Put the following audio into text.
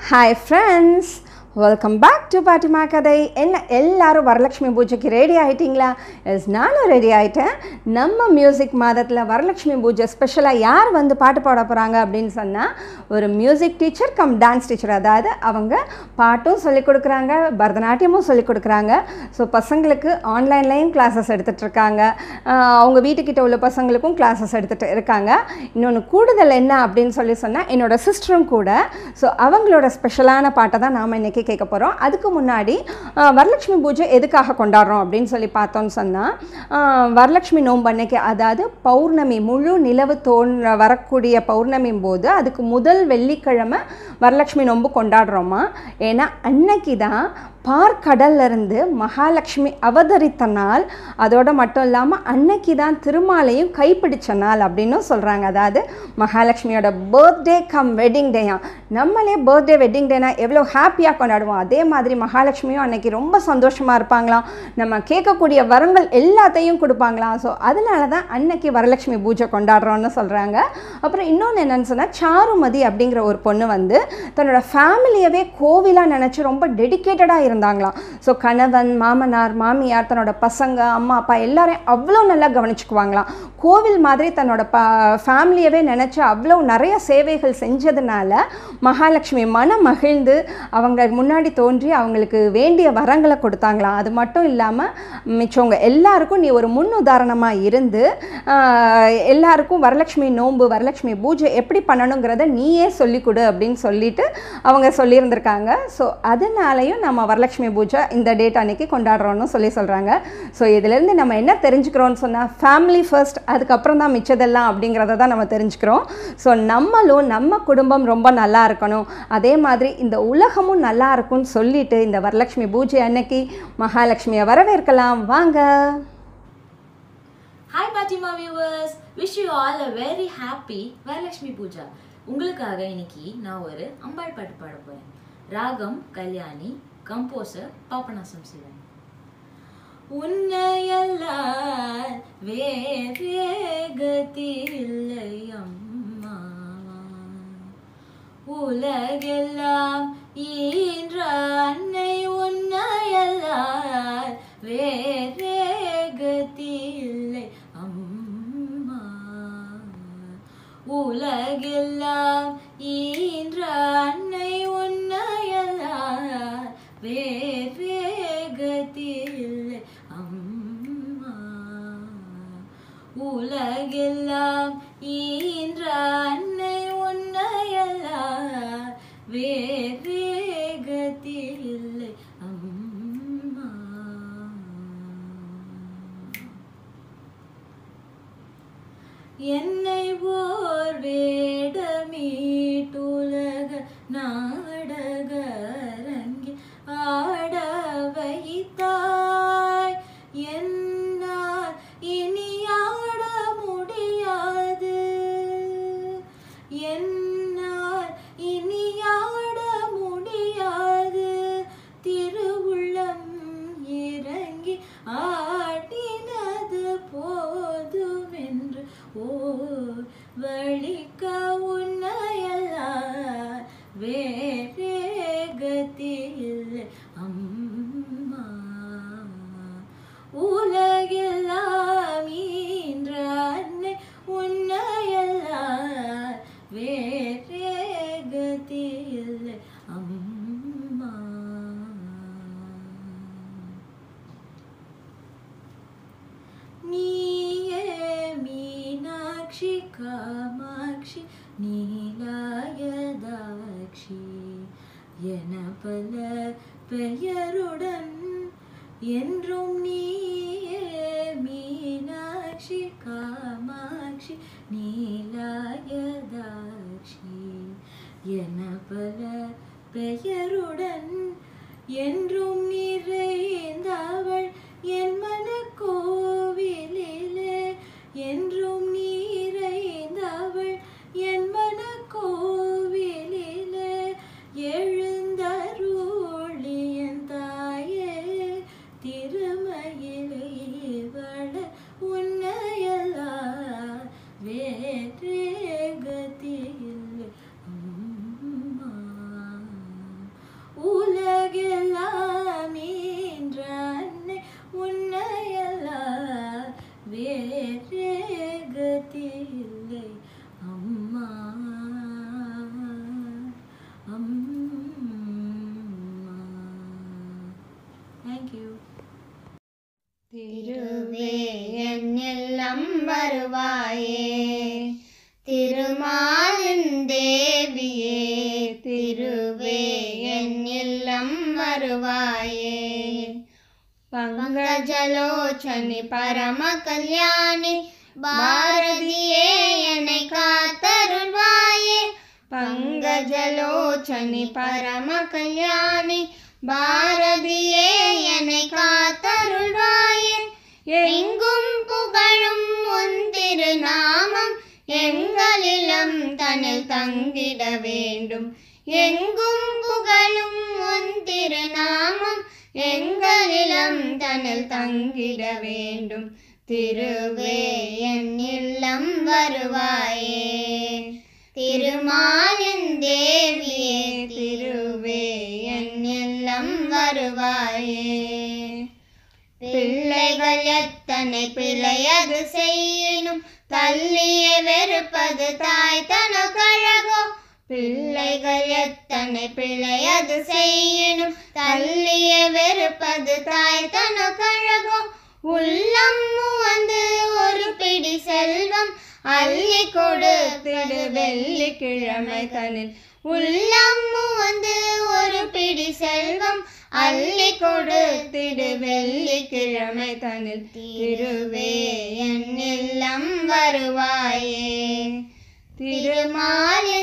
hi friends welcome back to Paatima கதை என்ன எல்லாரும் வரலட்சுமி பூஜைக்கு ரெடி ஆகிட்டீங்களா எஸ் நானும் ரெடி ஆகிட்டேன் நம்ம மியூசிக் மாதத்தில் வரலட்சுமி பூஜை ஸ்பெஷலாக யார் வந்து பாட்டு பாட போகிறாங்க அப்படின்னு சொன்னால் ஒரு music teacher cum dance teacher அதாவது அவங்க பாட்டும் சொல்லிக் கொடுக்குறாங்க பரதநாட்டியமும் சொல்லிக் கொடுக்குறாங்க ஸோ பசங்களுக்கு ஆன்லைன்லேயும் கிளாஸஸ் எடுத்துகிட்டு இருக்காங்க ஆஹ் அவங்க வீட்டுக்கிட்ட உள்ள பசங்களுக்கும் கிளாஸஸ் எடுத்துகிட்டு இருக்காங்க இன்னொன்று கூடுதல் என்ன அப்படின்னு சொல்லி சொன்னால் என்னோட சிஸ்டரும் கூட ஸோ அவங்களோட ஸ்பெஷலான பாட்டை தான் நாம் இன்றைக்கி கேட்க போகிறோம் அதுக்கு முன்னாடி ஆஹ் வரலட்சுமி பூஜை எதுக்காக கொண்டாடுறோம் அப்படின்னு சொல்லி பார்த்தோம்னு சொன்னால் வரலட்சுமி நோன்பு அன்னைக்கு அதாவது பௌர்ணமி முழு நிலவு தோன் வரக்கூடிய பௌர்ணமி போது அதுக்கு முதல் வெள்ளிக்கிழமை வரலட்சுமி நோன்பு கொண்டாடுறோமா ஏன்னா அன்னைக்கு தான் பார்க்கடல்ல இருந்து மகாலட்சுமி அவதரித்த நாள் அதோட மட்டும் இல்லாமல் அன்னைக்கு தான் திருமாலையும் கைப்பிடிச்ச நாள் அப்படின்னும் சொல்கிறாங்க அதாவது மகாலட்சுமியோட பர்த்டே கம் வெட்டிங் டேயா நம்மளே பர்த்டே வெட்டிங் டேனா எவ்வளோ ஹாப்பியாக கொண்டாடுவோம் அதே மாதிரி மகாலட்சுமியும் அன்னைக்கு ரொம்ப சந்தோஷமாக இருப்பாங்களாம் நம்ம கேட்கக்கூடிய வரங்கள் எல்லாத்தையும் கொடுப்பாங்களாம் ஸோ அதனால தான் அன்னைக்கு வரலட்சுமி பூஜை கொண்டாடுறோம்னு சொல்கிறாங்க அப்புறம் இன்னொன்று என்னன்னு சொன்னால் சாருமதி அப்படிங்கிற ஒரு பொண்ணு வந்து தன்னோட ஃபேமிலியவே கோவிலாக நினச்சி ரொம்ப டெடிக்கேட்டடாக இருந்தாங்களாம் ஸோ கணவன் மாமனார் மாமியார் தன்னோட பசங்க அம்மா அப்பா எல்லாரையும் அவ்வளோ நல்லா கவனிச்சுக்குவாங்களாம் கோவில் மாதிரி தன்னோட ப ஃபேமிலியவே நினச்சி அவ்வளோ நிறைய சேவைகள் செஞ்சதுனால மகாலட்சுமி மனம் மகிழ்ந்து அவங்க முன்னாடி தோன்றி அவங்களுக்கு வேண்டிய வரங்களை கொடுத்தாங்களாம் அது மட்டும் இல்லாமல் மிச்சவங்க எல்லாருக்கும் நீ ஒரு முன் உதாரணமாக இருந்து ஆஹ், எல்லாருக்கும் வரலட்சுமி நோன்பு வரலட்சுமி பூஜை எப்படி பண்ணணுங்கிறத நீயே சொல்லிக் கொடு அப்படின்னு சொல்லிட்டு அவங்க சொல்லியிருந்திருக்காங்க ஸோ அதனாலையும் நம்ம வரலட்சுமி பூஜை இந்த டேட் அன்னைக்கு கொண்டாடுறோம்னு சொல்லி சொல்கிறாங்க ஸோ இதுலேருந்து நம்ம என்ன தெரிஞ்சுக்கிறோம்னு சொன்னால் ஃபேமிலி ஃபர்ஸ்ட் அதுக்கப்புறம் தான் மிச்சதெல்லாம் அப்படிங்கிறத தான் நம்ம தெரிஞ்சுக்கிறோம் ஸோ நம்மளும் நம்ம குடும்பம் ரொம்ப நல்லா இருக்கணும் அதே மாதிரி இந்த உலகமும் நல்லா இருக்கும்னு சொல்லிட்டு இந்த வரலட்சுமி பூஜை அன்னைக்கு மகாலட்சுமியை வரவேற்கலாம் வாங்க hi Paatima viewers wish you all a very happy Varalakshmi puja உங்களுக்காக இன்னைக்கு நான் ஒரு அம்பாள் பாட்டு பாட போறேன் ராகம் கல்யாணி கம்போசர் பாபநாசம் சிவன் உன்னையல்லால் வேறே கதி இல்லை அம்மா உலகெல்லாம் ஈன்ற அன்னை உன்னையல்லால் வேறே கதி இல்லை அம்மா உலகெல்லாம் ஈன்ற அன்னை உன்னையல்லால் வேறே கதி இல்லை அம்மா உலகெல்லாம் ஈன்ற அன்னை உன்னையல்லால் வேறே கதி இல்லை அம்மா என்னை ஓர் வேடமீட்டுலக நாடகரங்கி ஆட வைத்தாய் என்னால் இனி ஆட முடியாது என்னால் இனி ஆட முடியாது திருவுள்ளம் இறங்கி ஆடினது போதுமென்று ஓர் வழிக்க உன்னையல்லால் வேறே கதி இல்லை அம்மா உலகெல்லாம் ஈன்ற அன்னை உன்னையல்லால் வேறே கதி இல்லை அம்மா நீயே மீனாட்சி காமாட்சி நீலாயதாட்சி என பல பெயருடன் என்றும் நீயே மீனாட்சி காமாட்சி நீலாயதாட்சி என பல பெயருடன் என்றும் நிறைந்தவள் என் மனக்கோவிலிலே என்றும் நிறைந்தவள் என் மனக்கோவிலிலே எழுந்தருளியன் தாயே திருமயிலை வள உன்னையெல்லாம் வேறே கதி இல்லை அம்மா வருவாயே திருமாலின் தேவியே திருவே என் இல்லம் வருவாயே பங்கஜலோச்சனி பரம கல்யாணி பாரதியே என்னை காத்தருள்வாயே பங்கஜலோச்சனி பரம கல்யாணி பாரதியே என்னை காத்தருள்வாயே எங்கும் புகழும் உன் திருநாமம் எங்களிலம் தனில் தங்கிட வேண்டும் எங்கும் புகழும் உன் திருநாமம் எங்களிலம் தனில் தங்கிட வேண்டும் திருவே என் இல்லம் வருவாயே திருமாலின் தேவியே திருவே என் இல்லம் வருவாயே பிள்ளைகள் எத்தனை பிழையது செய்யினும் தள்ளியே வெறுப்பது தாய் தனக்கழகோ பிள்ளைகள் எத்தனை பிழையது செய்யினும் தள்ளியே வெறுப்பது தாய் தனக்கழகோ உள்ளம் வந்து ஒரு பிடி செல்வம் அள்ளி கொடுத்திடு வெள்ளிக்கிழமை தனில் உள்ளம் வந்து ஒரு பிடி செல்வம் அள்ளி கொடுத்திடு வெள்ளிக்கிழமை தனில் திருவே என் இல்லம் வருவாயே திருமாலின்